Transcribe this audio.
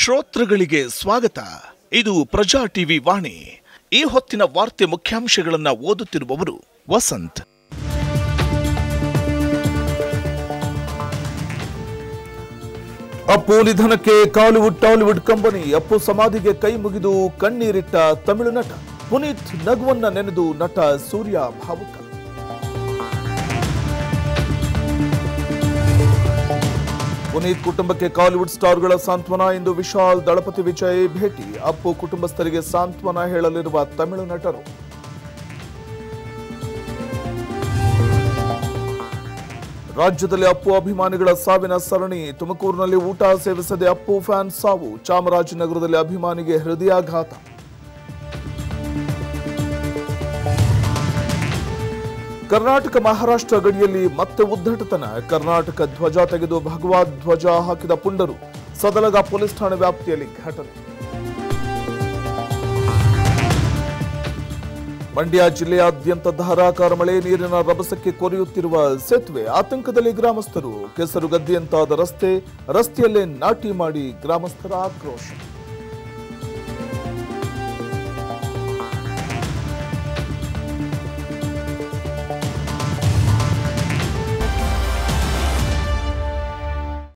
ಶ್ರೋತೃಗಳಿಗೆ ಸ್ವಾಗತ ಇದು ಪ್ರಜಾ ಟಿವಿ ವಾಣಿ ಈ ಹೊತ್ತಿನ ವಾರ್ತೆ ಮುಖ್ಯಾಂಶಗಳನ್ನ ಓದುತ್ತಿರುವವರು ವಸಂತ್ ಅಪ್ಪು ನಿಧನಕ್ಕೆ ಕಾಲಿವುಡ್ ಟಾಲಿವುಡ್ ಕಂಪನಿ ಅಪ್ಪು ಸಮಾಧಿಗೆ ಕೈ ಮುಗಿದು ಕಣ್ಣೀರಿಟ್ಟ ತಮಿಳು ನಟ ಪುನೀತ್ ನಗುವನ್ನ ನೆನೆದು ನಟ ಸೂರ್ಯ ಭಾವುಕ ಪುನೀತ್ ಕುಟುಂಬಕ್ಕೆ ಕಾಲಿವುಡ್ ಸ್ಟಾರ್ಗಳ ಸಾಂತ್ವನ ಇಂದು ವಿಶಾಲ್ ದಳಪತಿ ವಿಜಯ್ ಭೇಟಿ ಅಪ್ಪು ಕುಟುಂಬಸ್ಥರಿಗೆ ಸಾಂತ್ವನ ಹೇಳಲಿರುವ ತಮಿಳು ನಟರು ರಾಜ್ಯದಲ್ಲಿ ಅಪ್ಪು ಅಭಿಮಾನಿಗಳ ಸಾವಿನ ಸರಣಿ ತುಮಕೂರಿನಲ್ಲಿ ಊಟ ಸೇವಿಸದೆ ಅಪ್ಪು ಫ್ಯಾನ್ ಸಾವು ಚಾಮರಾಜನಗರದಲ್ಲಿ ಅಭಿಮಾನಿಗೆ ಹೃದಯಾಘಾತ ಕರ್ನಾಟಕ ಮಹಾರಾಷ್ಟ್ರ ಗಡಿಯಲ್ಲಿ ಮತ್ತೆ ಉದ್ದಟತನ ಕರ್ನಾಟಕ ಧ್ವಜ ತೆಗೆದು ಭಗವದ್ ಧ್ವಜ ಹಾಕಿದ ಪುಂಡರು ಸದಲಗ ಪೊಲೀಸ್ ಠಾಣೆ ವ್ಯಾಪ್ತಿಯಲ್ಲಿ ಘಟನೆ ಮಂಡ್ಯ ಜಿಲ್ಲೆಯಾದ್ಯಂತ ಧಾರಾಕಾರ ಮಳೆ ನೀರಿನ ರಭಸಕ್ಕೆ ಕೊರೆಯುತ್ತಿರುವ ಸೇತುವೆ ಆತಂಕದಲ್ಲಿ ಗ್ರಾಮಸ್ಥರು ಕೆಸರು ಗದ್ದೆಯಂತಾದ ರಸ್ತೆ ರಸ್ತೆಯಲ್ಲೇ ನಾಟಿ ಮಾಡಿ ಗ್ರಾಮಸ್ಥರ ಆಕ್ರೋಶ